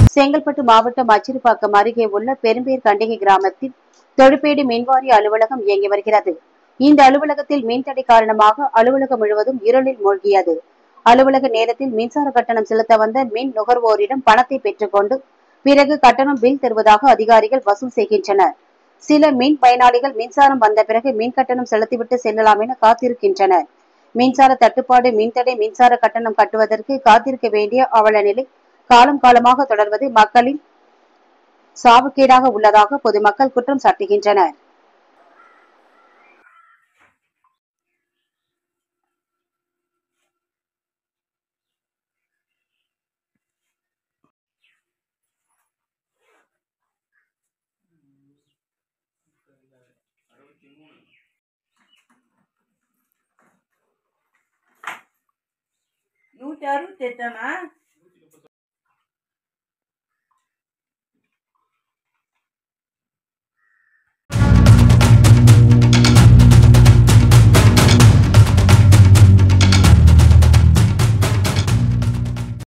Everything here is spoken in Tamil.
செங்கல்பட்டு மாவட்டம் அச்சிறுபாக்கம் அருகே உள்ள பெரும்பேர் கண்டிகை கிராமத்தில் தொழுப்பேடு மின்வாரிய அலுவலகம் இயங்கி வருகிறது இந்த அலுவலகத்தில் மின்தடை காரணமாக அலுவலகம் முழுவதும் இருளில் மூழ்கியது அலுவலக நேரத்தில் மின்சார கட்டணம் செலுத்த வந்த மின் நுகர்வோரிடம் பணத்தை பெற்றுக்கொண்டு பிறகு கட்டணம் பில் தருவதாக அதிகாரிகள் வசூல் செய்கின்றனர் சில மின் பயனாளிகள் மின்சாரம் வந்த பிறகு மின் கட்டணம் செலுத்திவிட்டு செல்லலாம் என காத்திருக்கின்றனர் மின்சார தட்டுப்பாடு மின்தடை மின்சார கட்டணம் கட்டுவதற்கு காத்திருக்க வேண்டிய அவல நிலை காலம் காலமாக தொடர்வது மக்களின் சாவுக்கேடாக உள்ளதாக பொதுமக்கள் குற்றம் சாட்டுகின்றனர் நூற்றி அறுபத்தி எட்டாண்ணா